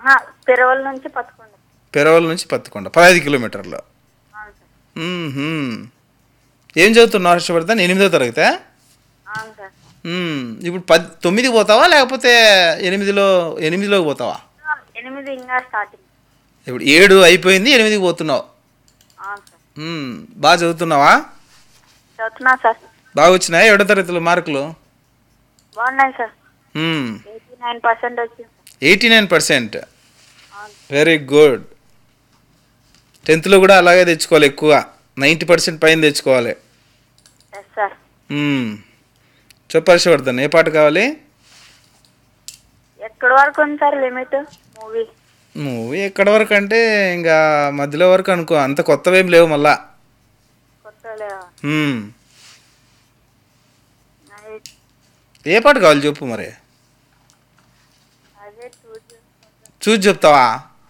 పెరవల్ నుంచి పదకొండు పెరవల నుంచి పత్తికొండ పదహైదు కిలోమీటర్లు అవును సార్ మ్మ్హ్మ్. ఏం చదువుతున్నావు హర్షవర్ధన్ ఎనిమిదో తరగతే అవును సార్ మ్మ్. ఇప్పుడు పది తొమ్మిదికి పోతావా లేకపోతే ఎనిమిదిలో ఎనిమిదిలోకి పోతావా ఎనిమిది ఇంకా స్టార్టింగ్ ఇప్పుడు ఏడు అయిపోయింది ఎనిమిదికి పోతున్నావు అవును సార్ మ్మ్. బాగా చదువుతున్నావా చదువుతున్నా సార్ బాగా వచ్చినాయా ఏడో తరగతిలో మార్కులు బాగున్నాయి సార్ ఎయిటీ నైన్ పర్సెంట్ వచ్చింది సార్ ఎయిటీ నైన్ పర్సెంట్ అవును వెరీ గుడ్ టెన్త్లో కూడా అలాగే తెచ్చుకోవాలి ఎక్కువ నైంటీ పర్సెంట్ పైన తెచ్చుకోవాలి ఎస్ సార్ మ్మ్. చెప్పు హర్షవర్ధన్ ఏ పాట కావాలి ఎక్కడి వరకు ఉంది సార్ లిమిట్ మూవీ మూవీ ఎక్కడి వరకు అంటే ఇంకా మధ్యలో వరకు అనుకో అంత కొత్తవేం లేవు మళ్ళా కొత్త లేవా మ్మ్. నైట్ ఏ పాట కావాలి చెప్పు మరి అదే చూసి చూసి చెప్తావా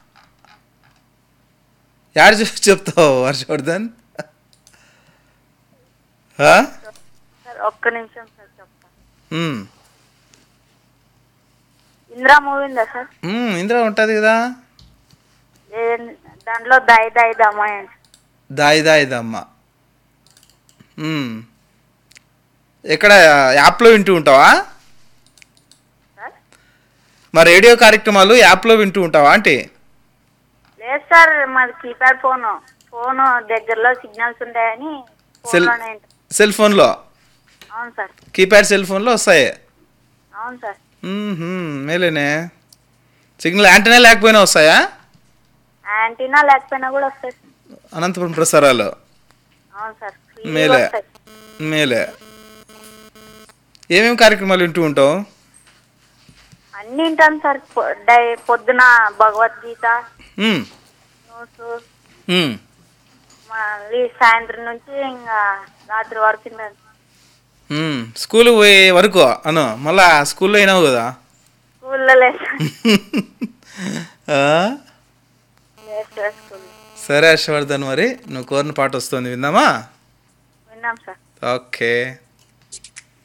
యాడ చూసి చెప్తావు హర్షవర్ధన్ ఆ? సార్ ఒక్క నిమిషం సార్ చెప్తాను మ్మ్. ఇందిరా మూవీ ఉందా సార్ మ్మ్, ఇందులో ఉంటుంది కదా ఏ- దాంట్లో దాయి దాయి దమ్మాయి అండి దాయి దాయి దమ్మ మ్మ్. ఎక్కడ యాప్లో వింటూ ఉంటావా సార్ మా రేడియో కార్యక్రమాలు యాప్లో వింటూ ఉంటావా అంటే లేదు సార్ మాది కీప్యాడ్ ఫోన్ ఫోన్ దగ్గరలో సిగ్నల్స్ ఉంటాయని సెల్ ఫోన్లోనే వింటా. సెల్ ఫోన్లో అవును సార్ కీప్యాడ్ సెల్ ఫోన్లో వస్తాయి అవును సార్ మ్మ్హ్మ్, మేలేనే సిగ్నల్ యాంటనే లేకపోయినా వస్తాయా యాంటీనా లేకపోయినా కూడా వస్తాయి సార్. అనంతపురం ప్రసారాలు అవును సార్ ఫ్రీగా మేలే. వస్తాయి మేలే ఏమేమి కార్యక్రమాలు వింటూ ఉంటావు అన్ని వింటాను సార్ పొ- డై పొద్దున భగవద్గీత మ్మ్, న్యూస్ మ్మ్. మళ్ళీ సాయంత్రం నుంచి ఇంకా రాత్రి వరకు వింటాను మ్మ్. స్కూల్కి పోయే వరకు అను మళ్ళా స్కూల్లో అయినావు కదా స్కూల్లో లేదు సార్ ఆ? లేదు సార్ స్కూల్ సరే హర్షవర్ధన్ మరి నువ్వు కోరిన పాట వస్తుంది విందామా విన్నాం సార్ ఓకే